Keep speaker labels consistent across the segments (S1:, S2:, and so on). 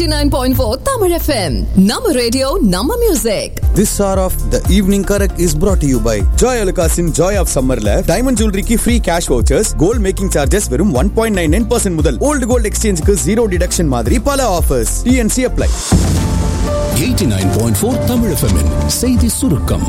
S1: 89.4 Tamil FM. Nama radio, Nama music.
S2: This hour of the evening correct is brought to you by Joy அலுகாஸின் joy of சம்மர்ல diamond ஜுவல்லரிக்கு free cash vouchers gold making charges வெறும் one point nine nine percent முதல் old gold எக்ஸ்சேஞ்சுக்கு zero deduction மாதிரி பல offers T N C apply
S3: 89.4 Tamil FM -இன் செய்தி சுருக்கம்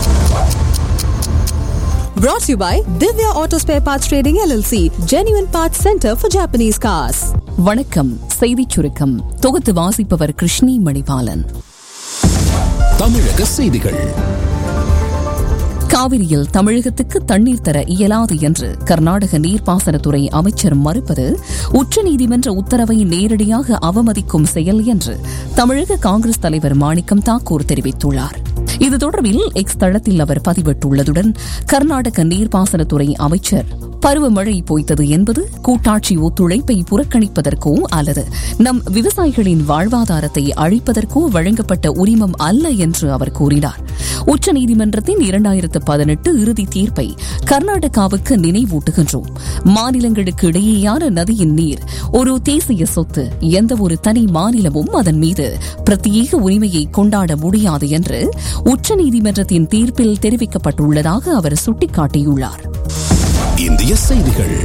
S1: Brought to you by Divya Auto Spare Parts Trading LLC, Genuine Parts Center for Japanese Cars.
S4: வணக்கம் செய்திச் சுருக்கம் தொகுத்து வாசிப்பவர் கிருஷ்ணி மணிபாலன்
S3: தமிழக செய்திகள்
S4: காவிரியில் தமிழகத்துக்கு தண்ணீர் தர இயலாது என்று கர்நாடக நீர்ப்பாசனத்துறை அமைச்சர் மறுப்பது உச்சநீதிமன்ற உத்தரவை நேரடியாக அவமதிக்கும் செயல் என்று தமிழக காங்கிரஸ் தலைவர் மாணிக்கம் தாக்கூர் தெரிவித்துள்ளார் இது தொடர்பில் எக்ஸ் தளத்தில் அவர் பதிவிட்டுள்ளதுடன் கர்நாடக நீர்ப்பாசனத்துறை அமைச்சர் பருவமழை பொய்த்தது என்பது கூட்டாட்சி ஒத்துழைப்பை புறக்கணிப்பதற்கோ அல்லது நம் விவசாயிகளின் வாழ்வாதாரத்தை அழிப்பதற்கோ வழங்கப்பட்ட உரிமம் அல்ல என்று அவர் கூறினார் உச்சநீதிமன்றத்தின் இரண்டாயிரத்து பதினெட்டு இறுதி தீர்ப்பை கர்நாடகாவுக்கு நினைவூட்டுகின்றோம் மாநிலங்களுக்கு இடையேயான நதியின் நீர் ஒரு தேசிய சொத்து எந்த ஒரு தனி மாநிலமும் அதன் மீது பிரத்யேக உரிமையை கொண்டாட முடியாது என்று உச்சநீதிமன்றத்தின் தீர்ப்பில் தெரிவிக்கப்பட்டுள்ளதாக அவர் சுட்டிக்காட்டியுள்ளார்
S3: இந்திய செய்திகள்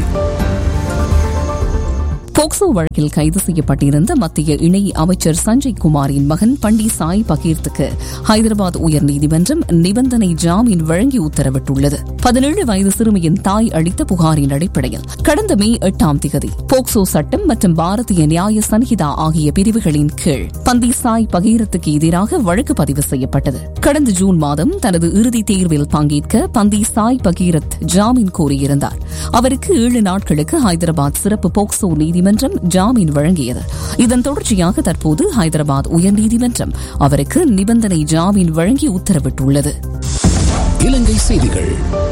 S4: போக்சோ வழக்கில் கைது செய்யப்பட்டிருந்த மத்திய இணை அமைச்சர் சஞ்சய் குமாரின் மகன் பண்டி சாய் பகீர்த்துக்கு ஹைதராபாத் உயர்நீதிமன்றம் நிபந்தனை ஜாமீன் வழங்கி உத்தரவிட்டுள்ளது பதினேழு வயது சிறுமியின் தாய் அளித்த புகாரின் அடிப்படையில் கடந்த மே எட்டாம் திகதி போக்சோ சட்டம் மற்றும் பாரதிய நியாய சன்ஹிதா ஆகிய பிரிவுகளின் கீழ் பந்தி சாய் பகீரத்துக்கு எதிராக வழக்கு பதிவு செய்யப்பட்டது கடந்த ஜூன் மாதம் தனது இறுதித் தேர்வில் பங்கேற்க பந்தி சாய் பகீரத் ஜாமீன் கோரியிருந்தார் அவருக்கு ஏழு நாட்களுக்கு ஹைதராபாத் சிறப்பு போக்சோ நீதிமன்றம் ஜாமீன் வழங்கியது இதன் தொடர்ச்சியாக தற்போது ஹைதராபாத் உயர்நீதிமன்றம் அவருக்கு நிபந்தனை ஜாமீன் வழங்கி உத்தரவிட்டுள்ளது
S3: இலங்கை செய்திகள்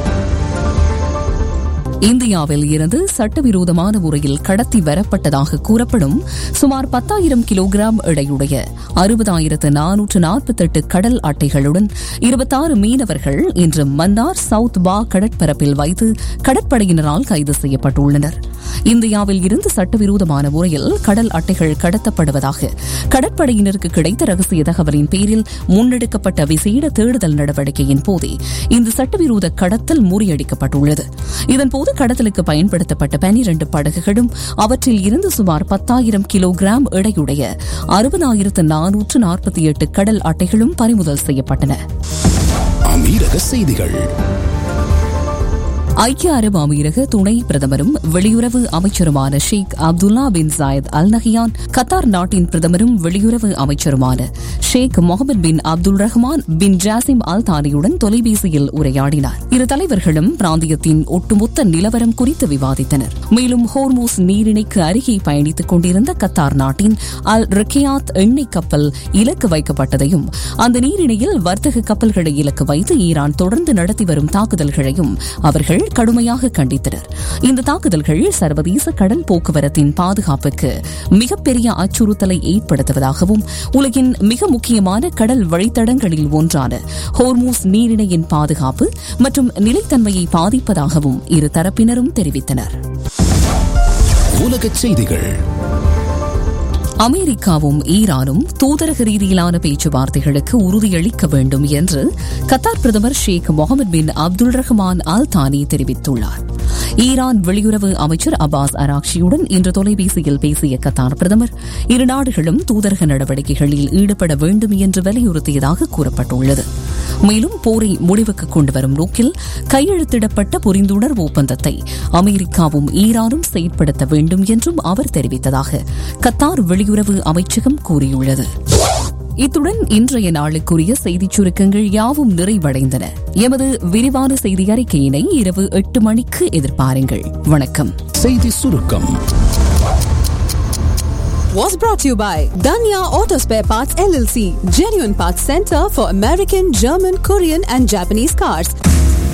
S4: இந்தியாவில் இருந்து சட்டவிரோதமான முறையில் கடத்தி வரப்பட்டதாக கூறப்படும் சுமார் பத்தாயிரம் கிலோகிராம் எடையுடைய அறுபதாயிரத்து நானூற்று நாற்பத்தெட்டு கடல் அட்டைகளுடன் இருபத்தாறு மீனவர்கள் இன்று மன்னார் சவுத் பா கடற்பரப்பில் வைத்து கடற்படையினரால் கைது செய்யப்பட்டுள்ளனர் இந்தியாவில் இருந்து சட்டவிரோதமான முறையில் கடல் அட்டைகள் கடத்தப்படுவதாக கடற்படையினருக்கு கிடைத்த ரகசிய தகவலின் பேரில் முன்னெடுக்கப்பட்ட விசேட தேடுதல் நடவடிக்கையின் போதே இந்த சட்டவிரோத கடத்தல் முறியடிக்கப்பட்டுள்ளது இதன்போது கடத்தலுக்கு பயன்படுத்தப்பட்ட பனிரண்டு படகுகளும் அவற்றில் இருந்து சுமார் பத்தாயிரம் கிலோகிராம் எடையுடைய அறுபதாயிரத்து நானூற்று நாற்பத்தி எட்டு கடல் அட்டைகளும் பறிமுதல் செய்யப்பட்டன
S3: அமீரக செய்திகள்
S4: ஐக்கிய அரபு அமீரக துணை பிரதமரும் வெளியுறவு அமைச்சருமான Sheikh Abdullah bin Zayed Al Nahyan Qatar நாட்டின் பிரதமரும் வெளியுறவு அமைச்சருமான Sheikh Mohammed bin Abdul Rahman bin Jassim Al தானியுடன் தொலைபேசியில் உரையாடினார் இரு தலைவர்களும் பிராந்தியத்தின் ஒட்டுமொத்த நிலவரம் குறித்து விவாதித்தனர் மேலும் ஹோர்மூஸ் நீரிணைக்கு அருகே பயணித்துக் கொண்டிருந்த கத்தார் நாட்டின் அல் ரக்கியாத் எண்ணெய் கப்பல் இலக்கு வைக்கப்பட்டதையும் அந்த நீரிணையில் வர்த்தக கப்பல்களை இலக்கு வைத்து ஈரான் தொடர்ந்து நடத்தி வரும் தாக்குதல்களையும் அவர்கள் கடுமையாக கண்டித்தனர் இந்த தாக்குதல்கள் சர்வதேச கடல் போக்குவரத்தின் பாதுகாப்புக்கு மிகப்பெரிய அச்சுறுத்தலை ஏற்படுத்துவதாகவும் உலகின் மிக முக்கியமான கடல் வழித்தடங்களில் ஒன்றான ஹோர்மூஸ் நீரிணையின் பாதுகாப்பு மற்றும் நிலைத்தன்மையை பாதிப்பதாகவும் இரு தரப்பினரும் தெரிவித்தனர்
S3: உலகச் செய்திகள்
S4: அமெரிக்காவும் ஈரானும் தூதரக ரீதியிலான பேச்சுவார்த்தைகளுக்கு உறுதியளிக்க வேண்டும் என்று கத்தார் பிரதமர் ஷேக் முகமது பின் அப்துல் ரஹ்மான் அல் தானி தெரிவித்துள்ளார் ஈரான் வெளியுறவு அமைச்சர் அப்பாஸ் அராக்ஷியுடன் இன்று தொலைபேசியில் பேசிய கத்தார் பிரதமர் இரு நாடுகளும் தூதரக நடவடிக்கைகளில் ஈடுபட வேண்டும் என்று வலியுறுத்தியதாக கூறப்பட்டுள்ளது மேலும் போரை முடிவுக்கு கொண்டுவரும் நோக்கில் கையெழுத்திடப்பட்ட புரிந்துணர்வு ஒப்பந்தத்தை அமெரிக்காவும் ஈரானும் செயற்படுத்த வேண்டும் என்றும் அவர் தெரிவித்ததாக கத்தார் வெளியுறவு அமைச்சகம் கூறியுள்ளது இத்துடன் இன்றைய நாளுக்குரிய செய்திச் சுருக்கங்கள் யாவும் நிறைவடைந்தன எமது விரிவான செய்தி அறிக்கையினை இரவு எட்டு மணிக்கு எதிர்பாருங்கள் வணக்கம்
S3: செய்தி சுருக்கம்
S1: Was brought to you by Danya Auto Spare Parts LLC, Genuine Parts Center for American, German, Korean, and Japanese cars.